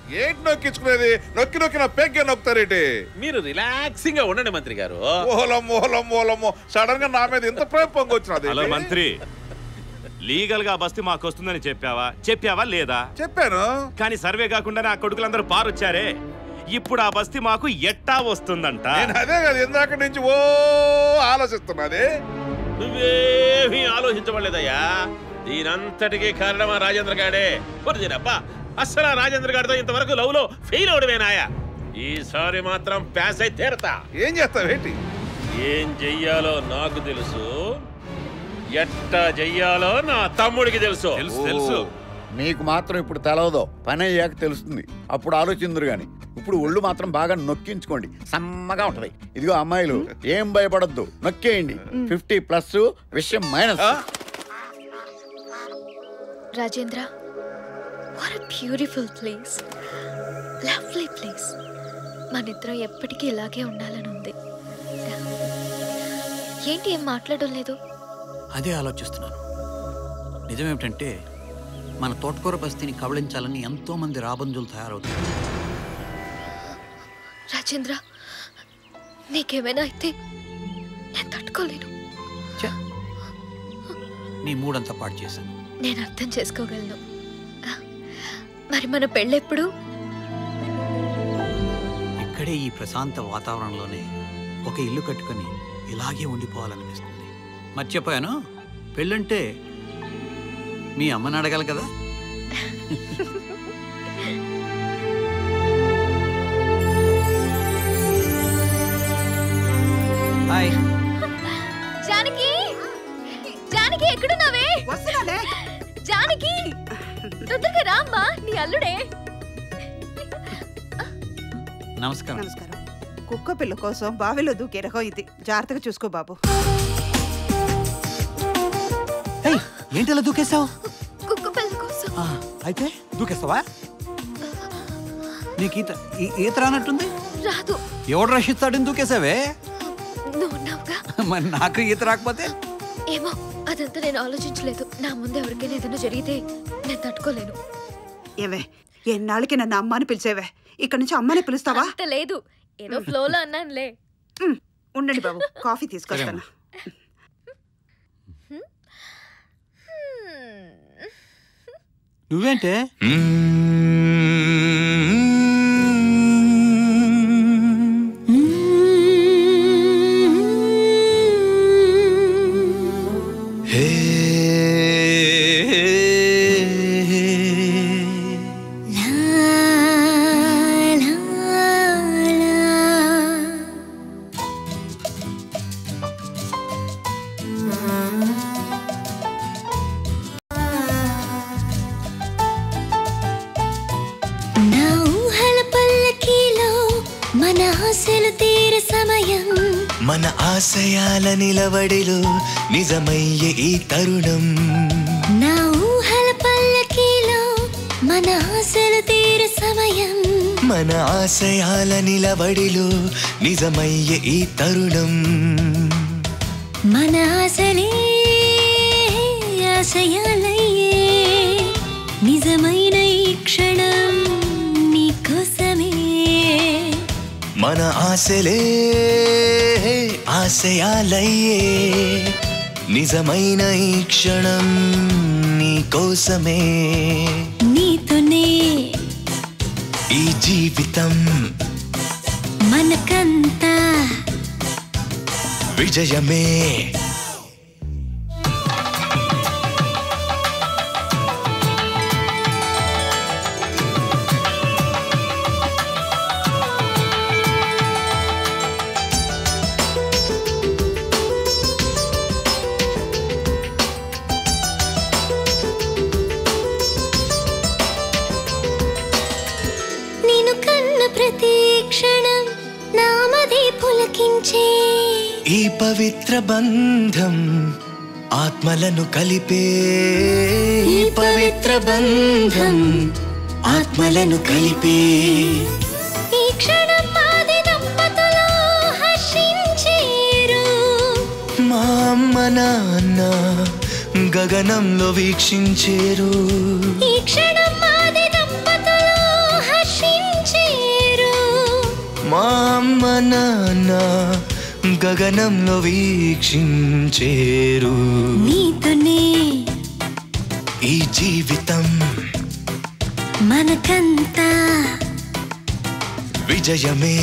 ఏంటి నొక్కించుకునేది నొక్కి నొక్కి నా పెగ్గే నొక్కుతారేటి మీరు రిలాక్సింగ్ గా ఉండండి మంత్రి గారు ఓలమ్మో ఓలమ్మో ఓలమ్మో సడన్ గా నా మీద ఇంత ప్రేమ పొంగొచ్చినది హలో మంత్రి లీగల్ గా బస్తీ మాకు వస్తుందని చెప్పావా చెప్పావా లేదా చెప్పాను కానీ సర్వే కాకుండా నా కొడుకులందరూ పారొచ్చారే ఇప్పుడు ఆ బస్తీ మాకు ఎట్టా వస్తుందంట నేను అదే కదా ఇందాక నుంచి ఓ ఆలోచిస్తున్నది నువ్వేమీ ఆలోచించబడలేదయ్యా దీనంతటికీ కారణం ఆ రాజేంద్ర గాడే పొరిదినబ్బా అస్సలు ఆ రాజేంద్ర గారితో ఇంతవరకు లవ్ లో ఫెయిల్ అవడమేనాయా ఈసారి మాత్రం పాస్ అయి తీరతా ఏం చేస్తావేంటి ఏం చెయ్యాలో నాకు తెలుసు ఎట్టా చెయ్యాలో నా తమ్ముడికి తెలుసు తెలుసు తెలుసు మీకు మాత్రం ఇప్పుడు తెలవదు పని అయ్యాక తెలుస్తుంది అప్పుడు ఆలోచిందరు గాని ఇప్పుడు ఒళ్ళు మాత్రం బాగా నొక్కించుకోండి సమ్మగా ఉంటది ఇదిగో అమ్మాయిలు ఏం భయపడద్దు నొక్కేయండి ఫిఫ్టీ ప్లస్ విషయం minus Rajendra what beautiful place lovely place మనిద్దరం ఎప్పటికీ ఇలాగే ఉండాలని ఉంది ఏంటి ఏం మాట్లాడడం లేదు అదే ఆలోచిస్తున్నాను నిజమేమిటంటే మన తోటకూర బస్తీని కబళించాలని ఎంతో మంది రాబందులు తయారవుతారు రాజేంద్ర నీకేమైనా అయితే నేను తట్టుకోలేను ఛే, నీ మూడంతా పాడు చేశాను నేను అర్థం చేసుకోగలను మరి మన పెళ్ళెప్పుడు ఇక్కడే ఈ ప్రశాంత వాతావరణంలోనే ఒక ఇల్లు కట్టుకొని ఇలాగే ఉండిపోవాలనిపిస్తుంది మర్చిపోయాను పెళ్ళంటే మీ అమ్మని అడగాలి కదా హాయ్ జానకి జానకి ఎక్కడున్నావే వస్తున్నానే జానకి తొందరగా రామ్మా నీ అల్లుడే నమస్కారం నమస్కారం కుక్క పిల్ల కోసం బావిలో దూకే రకం ఇది జాగ్రత్తగా చూసుకో బాబు ఏయ్, ఏంటి అలా దూకేశావు కుక్క పిల్ల కోసం అయితే దూకేస్తావా నీకు ఈత ఈ- ఈత రానట్టుంది రాదు ఎవడు రషిస్తాడని దూకేశావే నువ్వు ఉన్నావుగా మరి నాకు ఈత రాకపోతే ఏమో అదంతా నేను ఆలోచించలేదు నా ముందు ఎవరికైనా ఏదైనా జరిగితే నేను తట్టుకోలేను ఏవే ఎన్నాళ్ళకి నన్ను అమ్మ అని పిలిచేవే ఇక్కడ నుంచి అమ్మని పిలుస్తావా అంత లేదు ఏదో ఫ్లోలో అన్నానులే ఉమ్, ఉండండి బాబు కాఫీ తీసుకొస్తాను నువ్వేంటే నా ఊహల పల్లకీలో మన ఆశలు తీరే సమయం మన ఆశయాల నిలవడిలో నిజమయ్యే ఈ తరుణం నా ఊహల పల్లకీలో మన ఆశలు తీరే సమయం మన ఆశయాల నిలవడిలో నిజమయ్యే ఈ తరుణం మన ఆశలే ఆశయాలయ్యే నిజమైన ఈ క్షణం నీకోసమే మన ఆశలే ఆశయాలయ్యే నిజమైన ఈ క్షణం నీకోసమే నీతోనే ఈ జీవితం మనకంతా విజయమే నేను కన్న ప్రతి క్షణం నామది పులకించే ఈ పవిత్ర బంధం ఆత్మలను కలిపే ఈ పవిత్ర బంధం ఆత్మలను కలిపే ఈ క్షణం పాది దంపతులు హర్షించేరు మా అమ్మ నాన్న గగనంలో వీక్షించేరు ఈ క్షణం పాది దంపతులు హర్షించేరు అమ్మ నాన్న గగనంలో వీక్షించేరు నీతోనే ఈ జీవితం మనకంతా విజయమే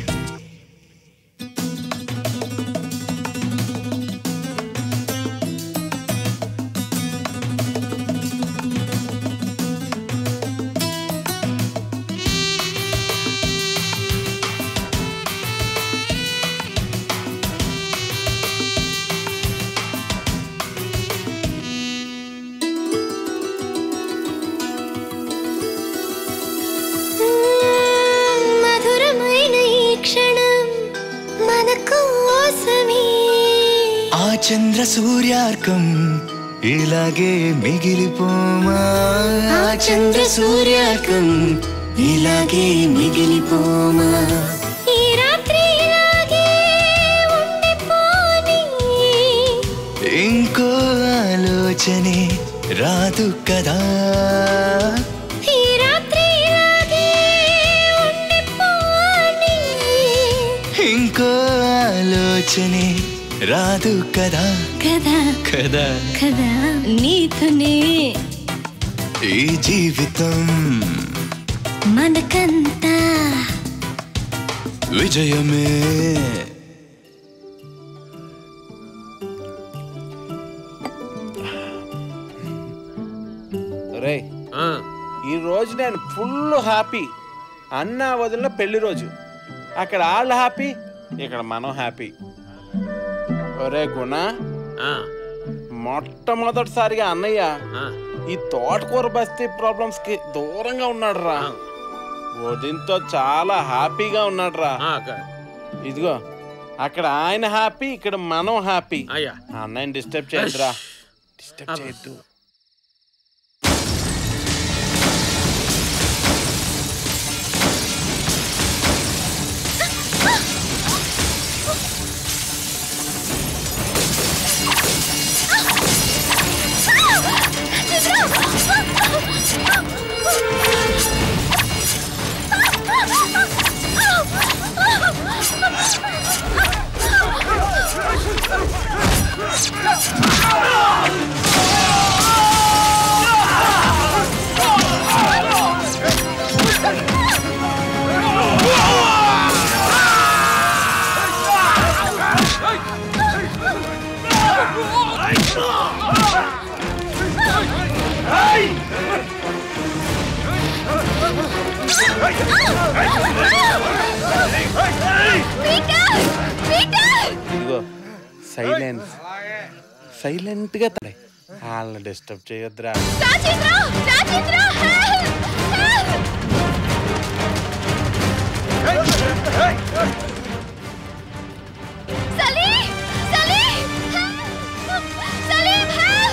మధురమైన ఈ క్షణం మన కోసమే ఆ చంద్ర సూర్యార్కం ఇలాగే మిగిలిపోమా ఆ చంద్ర సూర్యార్కం ఇలాగే మిగిలిపోమా ఈ రాత్రి ఇలాగే ఉండిపోని ఇంకో ఆలోచనే రాదు కదా ఈ రాత్రి ఇలాగే ఉండిపోని ఇంకో ఆలోచనే రాదు కదా కదా కదా కదా నీతోనే ఈ జీవితం మనకంతా విజయమే రే ఆ, ఈ రోజు నేను ఫుల్ హ్యాపీ అన్న వదిలిన పెళ్లి రోజు అక్కడ వాళ్ళు హ్యాపీ ఇక్కడ మనం హ్యాపీ ఒరే గుణ ఆ, మొట్టమొదటిసారిగా అన్నయ్య ఆ, ఈ తోటకూర బస్తీ ప్రాబ్లమ్స్ కి దూరంగా ఉన్నాడు రా ఆ. వదినతో చాలా హ్యాపీగా ఉన్నాడు రా ఆ, అక్క. ఇదిగో అక్కడ ఆయన హ్యాపీ ఇక్కడ మనం హ్యాపీ అయ్యా అన్నయ్యని డిస్టర్బ్ చేయొద్దురా డిస్టర్బ్ చేయొద్దు ఇదిగో సైలెన్స్ సైలెంట్ గా తడే వాళ్ళని డిస్టర్బ్ చేయొద్దురా రాజేంద్ర రాజేంద్ర సలీం సలీం సలీం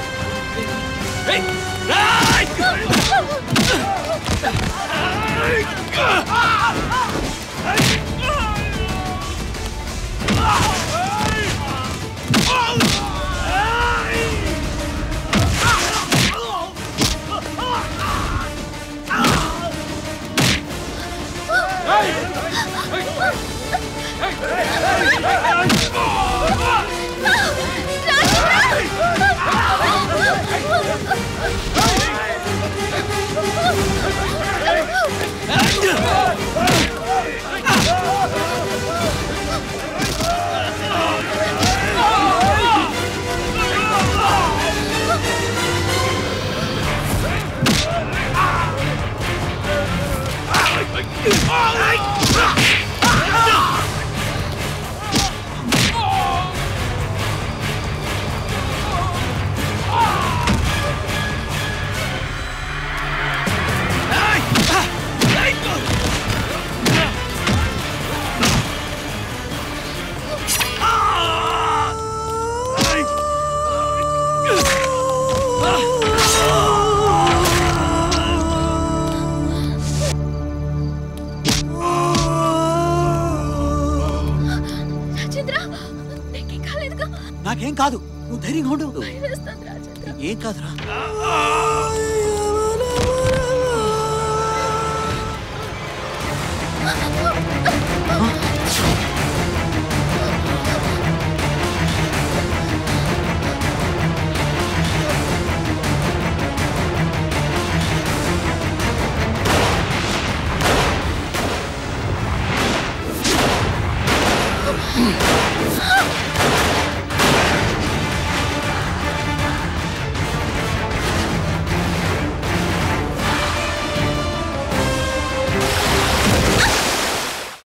రాజేంద్ర నీకేం కాలేదుగా నాకేం కాదు నువ్వు ధైర్యంగా ఉండు వేస్తాను రాజేంద్ర ఏం కాదురా ఆ ఆ